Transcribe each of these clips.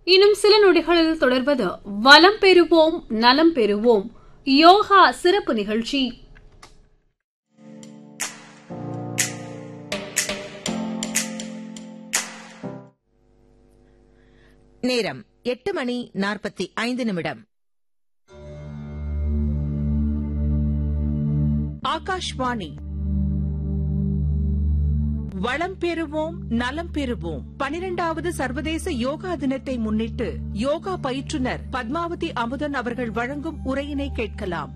இன்னும் சில நொடிகளில் தொடர்வது வளம் பெறுவோம் நலம் பெறுவோம் யோகா சிறப்பு நிகழ்ச்சி நேரம் எட்டு மணி நாற்பத்தி ஐந்து நிமிடம் ஆகாஷ்வாணி வளம் பெறுவோம் நலம் பெறுவோம் பனிரெண்டாவது சர்வதேச யோகா தினத்தை முன்னிட்டு யோகா பயிற்றுனர் பத்மாவதி அமுதன் அவர்கள் வழங்கும் உரையினை கேட்கலாம்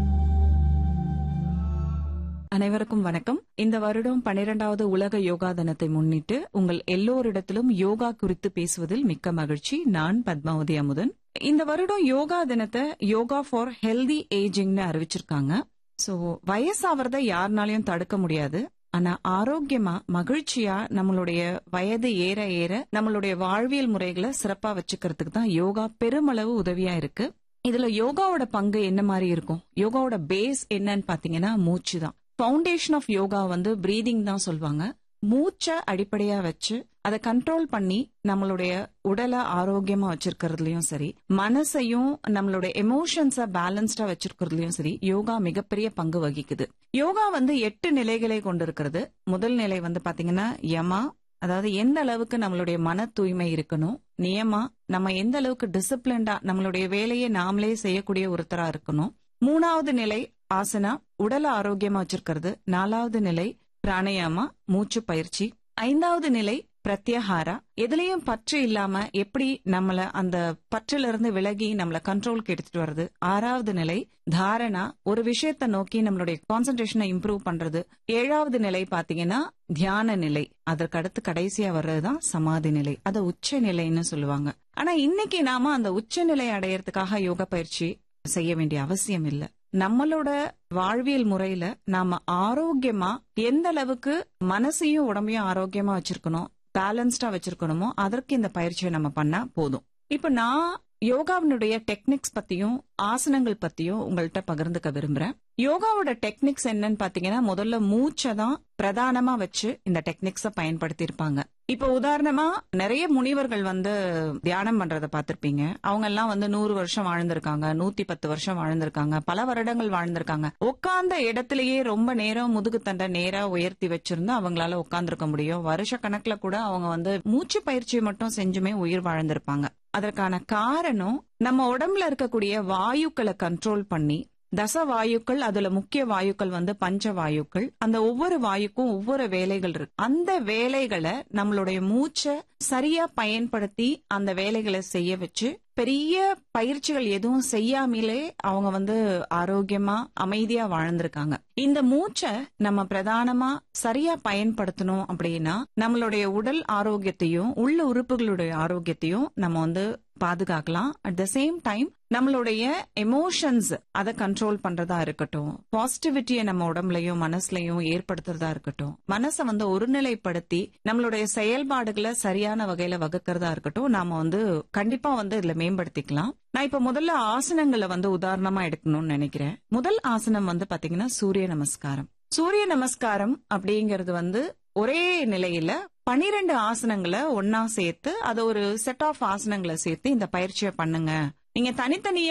அனைவருக்கும் வணக்கம் இந்த வருடம் பனிரெண்டாவது உலக யோகா தினத்தை முன்னிட்டு உங்கள் எல்லோரிடத்திலும் யோகா குறித்து பேசுவதில் மிக்க மகிழ்ச்சி நான் பத்மாவதி அமுதன் இந்த வருடம் யோகா தினத்தை யோகா ஃபார் ஹெல்தி ஏஜிங்னு அறிவிச்சிருக்காங்க சோ வயசாவறத யாருனாலையும் தடுக்க முடியாது ஆனா ஆரோக்கியமா மகிழ்ச்சியா நம்மளுடைய வயது ஏற ஏற நம்மளுடைய வாழ்வியல் முறைகளை சிறப்பா வச்சுக்கிறதுக்கு தான் யோகா பெருமளவு உதவியா இருக்கு இதுல யோகாவோட பங்கு என்ன மாதிரி இருக்கும் யோகாவோட பேஸ் என்னன்னு பாத்தீங்கன்னா மூச்சு தான் ஃபவுண்டேஷன் ஆஃப் யோகா வந்து பிரீதிங் தான் சொல்லுவாங்க மூச்சை அடிப்படையா வச்சு அதை கண்ட்ரோல் பண்ணி நம்மளுடைய உடலை ஆரோக்கியமா வச்சிருக்கிறதுலயும் சரி மனசையும் நம்மளுடைய எமோஷன்ஸ பேலன்ஸ்டா வச்சிருக்கிறதுலயும் சரி யோகா மிகப்பெரிய பங்கு வகிக்குது யோகா வந்து எட்டு நிலைகளை கொண்டிருக்கிறது முதல் நிலை வந்து பாத்தீங்கன்னா யமா அதாவது எந்த அளவுக்கு நம்மளுடைய மன தூய்மை இருக்கணும் நியமா நம்ம எந்த அளவுக்கு டிசிப்ளின்டா நம்மளுடைய வேலையை நாமளே செய்யக்கூடிய ஒருத்தரா இருக்கணும் மூணாவது நிலை ஆசனா உடலை ஆரோக்கியமா வச்சிருக்கிறது நாலாவது நிலை பிராணயாமா மூச்சு பயிற்சி ஐந்தாவது நிலை பிரத்யாகாரா எதுலயும் பற்று இல்லாம எப்படி நம்மள அந்த பற்றில இருந்து விலகி நம்மள கண்ட்ரோலுக்கு எடுத்துட்டு வர்றது ஆறாவது நிலை தாரணா ஒரு விஷயத்த நோக்கி நம்மளுடைய கான்சென்ட்ரேஷனை இம்ப்ரூவ் பண்றது ஏழாவது நிலை பாத்தீங்கன்னா தியான நிலை அதற்கு அடுத்து கடைசியா வர்றதுதான் சமாதி நிலை அத உச்ச நிலைன்னு சொல்லுவாங்க ஆனா இன்னைக்கு நாம அந்த உச்ச நிலை அடையறதுக்காக யோகா பயிற்சி செய்ய வேண்டிய அவசியம் இல்ல நம்மளோட வாழ்வியல் முறையில நாம ஆரோக்கியமா எந்த அளவுக்கு மனசையும் உடம்பையும் ஆரோக்கியமா வச்சிருக்கணும் பேலன்ஸ்டா வச்சிருக்கணுமோ அதற்கு இந்த பயிற்சியை நம்ம பண்ணா போதும் இப்ப நான் யோகாவினுடைய டெக்னிக்ஸ் பத்தியும் ஆசனங்கள் பத்தியும் உங்கள்கிட்ட பகிர்ந்துக்க விரும்புறேன் யோகாவோட டெக்னிக்ஸ் என்னன்னு பாத்தீங்கன்னா முதல்ல மூச்சை தான் பிரதானமா வச்சு இந்த டெக்னிக்ஸ பயன்படுத்தி இருப்பாங்க இப்ப உதாரணமா நிறைய முனிவர்கள் வந்து தியானம் பண்றத பாத்திருப்பீங்க அவங்க எல்லாம் வந்து நூறு வருஷம் வாழ்ந்திருக்காங்க நூத்தி பத்து வருஷம் வாழ்ந்திருக்காங்க பல வருடங்கள் வாழ்ந்திருக்காங்க உட்கார்ந்த இடத்திலேயே ரொம்ப நேரம் முதுகு தண்டை நேரா உயர்த்தி வச்சிருந்தா அவங்களால உட்கார்ந்துருக்க முடியும் வருஷ கணக்குல கூட அவங்க வந்து மூச்சு பயிற்சியை மட்டும் செஞ்சுமே உயிர் வாழ்ந்திருப்பாங்க அதற்கான காரணம் நம்ம உடம்புல இருக்கக்கூடிய வாயுக்களை கண்ட்ரோல் பண்ணி தச வாயுக்கள் அதுல முக்கிய வாயுக்கள் வந்து பஞ்ச வாயுக்கள் அந்த ஒவ்வொரு வாயுக்கும் ஒவ்வொரு வேலைகள் இருக்கு அந்த வேலைகளை நம்மளுடைய மூச்சை சரியா பயன்படுத்தி அந்த வேலைகளை செய்ய வச்சு பெரிய பயிற்சிகள் எதுவும் செய்யாமலே அவங்க வந்து ஆரோக்கியமா அமைதியா வாழ்ந்திருக்காங்க இந்த மூச்சை நம்ம பிரதானமா சரியா பயன்படுத்தணும் அப்படின்னா நம்மளுடைய உடல் ஆரோக்கியத்தையும் உள்ள உறுப்புகளுடைய ஆரோக்கியத்தையும் நம்ம வந்து பாதுகாக்கலாம் அட் த சேம் டைம் நம்மளுடைய எமோஷன்ஸ் அதை கண்ட்ரோல் பண்றதா இருக்கட்டும் பாசிட்டிவிட்டியை நம்ம உடம்புலயும் மனசுலயும் ஏற்படுத்துறதா இருக்கட்டும் மனசை வந்து ஒருநிலைப்படுத்தி நம்மளுடைய செயல்பாடுகளை சரியான வகையில வகுக்கிறதா இருக்கட்டும் நாம வந்து கண்டிப்பா வந்து இதுல மேம்படுத்திக்கலாம் நான் இப்ப முதல்ல ஆசனங்களை வந்து உதாரணமா எடுக்கணும்னு நினைக்கிறேன் முதல் ஆசனம் வந்து பாத்தீங்கன்னா சூரிய நமஸ்காரம் சூரிய நமஸ்காரம் அப்படிங்கிறது வந்து ஒரே நிலையில பனிரெண்டு ஆசனங்களை ஒன்னா சேர்த்து அதை ஒரு செட் ஆஃப் ஆசனங்களை சேர்த்து இந்த பயிற்சியை பண்ணுங்க நீங்க தனித்தனியா